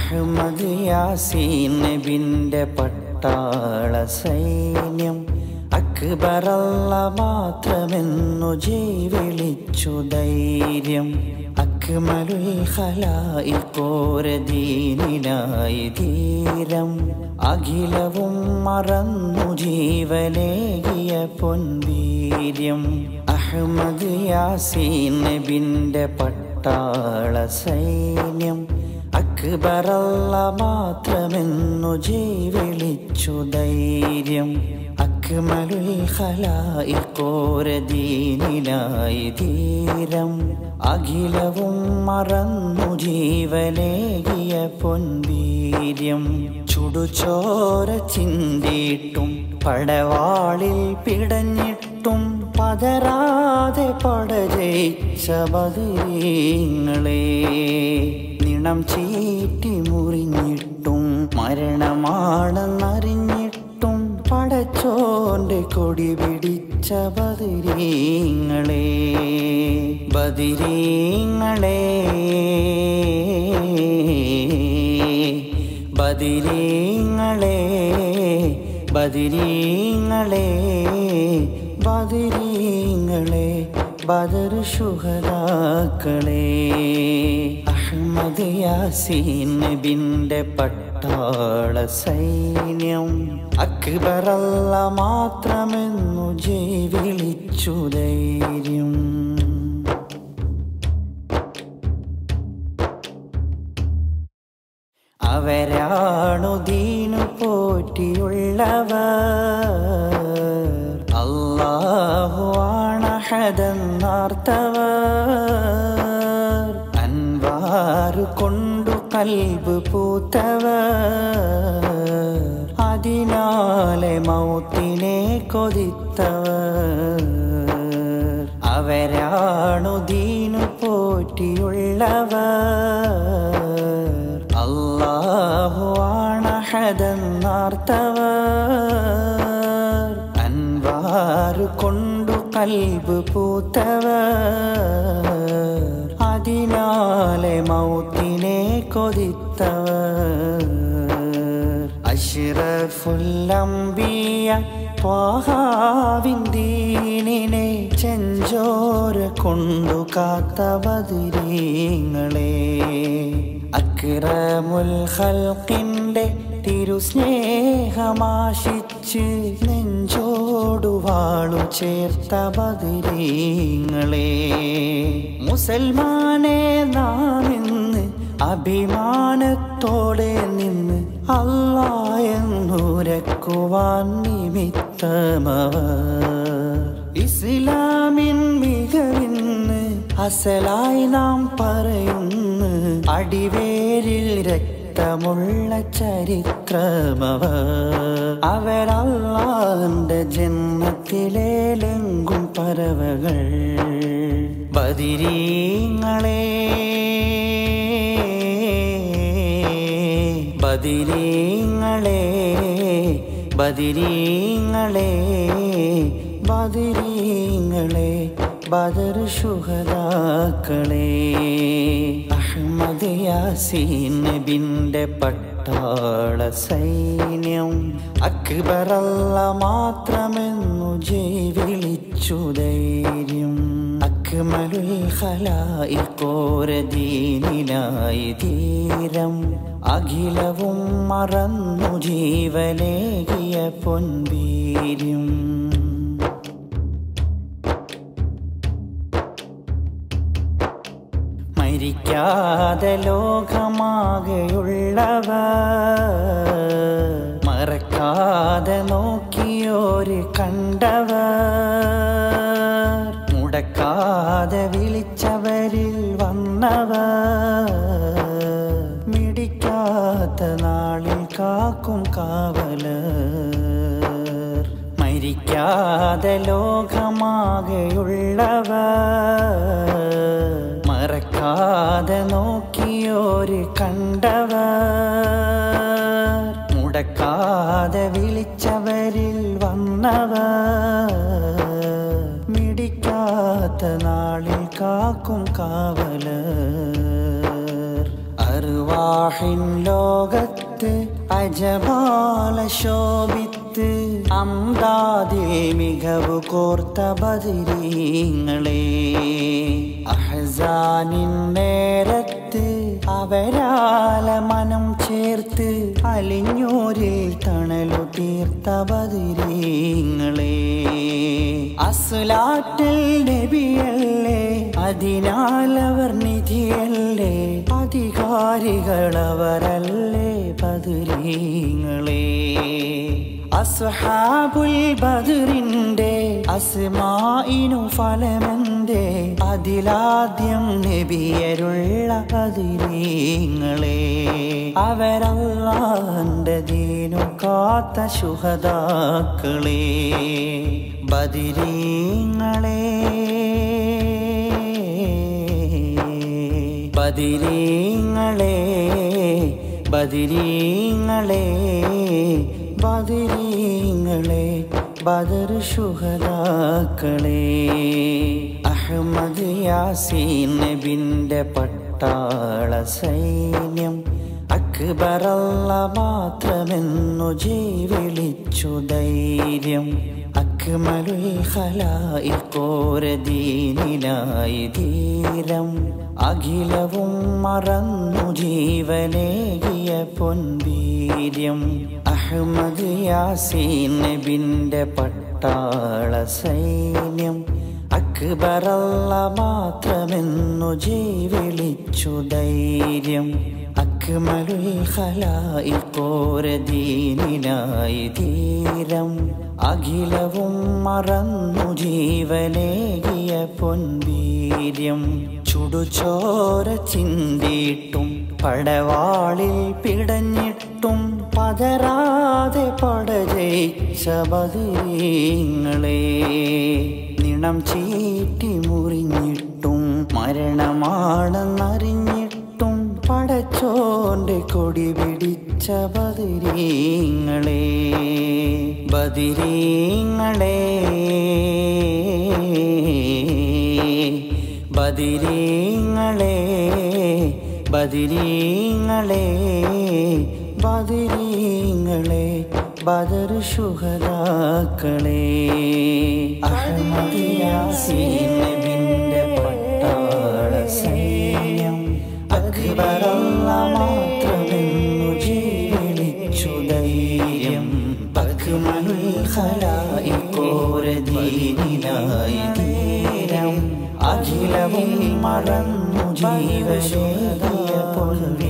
അഹമ്മദ് യാസീൻ നബിന്റെ പട്ടാള സൈന്യം അക്ബറല്ല മാത്രമെന്നു ജയ് വിളിച്ചു ധൈര്യം അക്മലുൽ ഖലായിക്കോരദീനിനായി ധീരം അഖിലവും മറന്നു ജീവനേകിയ പൊൻവീര്യം അഹമ്മദ് യാസീൻ നബിന്റെ പട്ടാള സൈന്യം അക്ബറല്ല മാത്രമെന്നു ജയ് വിളിച്ചു ധൈര്യം അക്മലുൽ ഖലായിക്കോരദീനിനായി ധീരം അഖിലവും മറന്നു ജീവനേകിയ പൊൻവീര്യം ചുടുചോര ചിന്തിയിട്ടും പടവാളിൽ പിടഞ്ഞിട്ടും പതരാതെ പടജയിച്ച ബദരീങ്ങളെ നിണം ചീറ്റി മുറിഞ്ഞിട്ടും മരണമാണെന്നറിഞ്ഞിട്ടും പടച്ചോന്റെ കൊടി പിടിച്ച ബദിരീങ്ങളെ ബദിരീങ്ങളെ ബദിരീങ്ങളെ ബദിരീങ്ങളെ ബദിരീങ്ങളെ ബദർ ശുഹദാക്കളെ അഹമ്മദ് യാസീൻ നബിന്റെ പട്ടാള സൈന്യം അക്ബറല്ല മാത്രമെന്നു ജയ് വിളിച്ചു ധൈര്യം അവരാണു ദീനു പോറ്റിയുള്ളവർ അള്ളാഹു ആണഹതെന്നാർത്തവർ അൻവാറു കൊണ്ടു കൽബ് പൂത്തവർ അതിനാലെ മൗത്തിനെ കൊതിത്തവർ അവരാണു ദീനു പോറ്റിയുള്ളവർ അള്ളാഹു ആണഹതെന്നാർത്തവർ അൻവാറു കൊണ്ടു കൽബ് പൂത്തവർ അതിനാലെ മൗത്തിനെ കൊതിത്തവർ അഷ്റഫുല്ലംബിയ ത്വാഹാവിൻ ദീനിനെ ചെഞ്ചോര കൊണ്ടു കാത്ത ബദിരീങ്ങളെ അക്രമുൽ ഖൽഖിന്റെ തിരുസ്നേഹമാശിച്ച് നെഞ്ചോടു വാളു ചേർത്ത ബദിരീങ്ങളെ മുസൽമാനെ നാം ഇന്ന് അഭിമാനത്തോടെ നിന്ന് അല്ലാ എന്നുരക്കുവാൻ നിമിത്തമവർ ഇസ്ലാമിൻ മികവിന്ന് അസലായി നാം പറയുന്നു അടിവേരിൽ രക്തമുള്ള ചരിത്രമവർ അവരല്ലാന്റെ ജന്മത്തിലെ ലെങ്കും പറവകൾ ബദിരീങ്ങളെ ബദിരീങ്ങളെ ബദിരീങ്ങളെ ബദിരീങ്ങളെ ബദർ ശുഹദാക്കളെ അഹമ്മദ് യാസീൻ നബിന്റെ പട്ടാള സൈന്യം അക്ബറല്ല മാത്രമെന്നു ജയ് വിളിച്ചു ധൈര്യം അക്മലുൽ ഖലായിക്കോരദീനിനായി ധീരം അഖിലവും മറന്നു ജീവനേകിയ പൊൻവീര്യം മരിക്കാതെ ലോകമാകെയുള്ളവ മറക്കാതെ നോക്കിയോര് കണ്ടവ മുടക്കാതെ വിളിച്ചവരിൽ വന്നവ മിടിക്കാത്ത നാളിൽ കാക്കും കാവലർ മരിക്കാതെ ലോകമാകെയുള്ളവ മറക്കാതെ നോക്കിയോര് കണ്ടവ മുടക്കാതെ വിളിച്ചവരിൽ വന്നവ മിടിക്കാത്ത നാളിൽ കാക്കും കാവലർ അറുവ അർവാഹിൻ ലോകത്ത് അജമാല ശോഭിത്ത് അംദാദിൽ മികവ് കോർത്ത ബദിരീങ്ങളെ അഹസാനിൻ നേരത്ത് അവരാല മനം ചേർത്ത് അലിഞ്ഞൂരിൽ തണലു തീർത്ത ബദിരീങ്ങളെ അസ്ലാറ്റിൽ നബിയല്ലേ അതിനാൽ അവർ നിധിയല്ലേ അധികാരികളവരല്ലേ ബദരീങ്ങളെ അസ്ഹാബുൽ ബദറിന്റെ അസ്മായിനു ഫലമെന്തേ അതിലാദ്യം നബിയരുള്ള ബദരീങ്ങളെ അവരല്ലാന്റെ ദീനു കാത്ത ശുഹദാക്കളെ ബദിരീങ്ങളെ ബദിരീങ്ങളെ ബദിരീങ്ങളെ ബദിരീങ്ങളെ ബദർ ശുഹദാക്കളെ അഹമ്മദ് യാസീൻ നബിന്റെ പട്ടാള സൈന്യം അക്ബറല്ല മാത്രമെന്നു ജീവിളിച്ചു ധൈര്യം അക്മലുൽ ഖലായിക്കോരദീനിനായി ധീരം അഖിലവും മറന്നു ജീവനേകിയ പൊൻവീര്യം അഹമ്മദ് യാസീൻ നബിന്റെ പട്ടാള സൈന്യം അക്ബറല്ല മാത്രമെന്നു ജീവിളിച്ചു ധൈര്യം അക്മലുൽ ഖലായിക്കോരദീനിനായി ധീരം അഖിലവും മറന്നു ജീവനേകിയ പൊൻവീര്യം ചുടുചോര ചിന്തിയിട്ടും പടവാളിൽ പിടഞ്ഞിട്ടും പതരാതെ പടജയിച്ച ബദരീങ്ങളെ നിണം ചീറ്റി മുറിഞ്ഞിട്ടും മരണമാണെന്നറിഞ്ഞിട്ടും പടച്ചോന്റെ കൊടി പിടിച്ച ബദിരീങ്ങളെ ബദിരീങ്ങളെ ബദിരീങ്ങളെ ബദിരീങ്ങളെ ബദിരീങ്ങളെ ബദർ ശുഹദാക്കളെ അഹമ്മദ് യാസീൻ നബിന്റെ പട്ടാള സൈന്യം അക്ബറല്ല മാത്രമെന്നു ജീവിച്ചു ധൈര്യം അക്മലുൽ ഖലായിക്കോരദീനിനായി ധീരം അഖിലവും മറന്നു ജീവശോധിയ പൊൻവി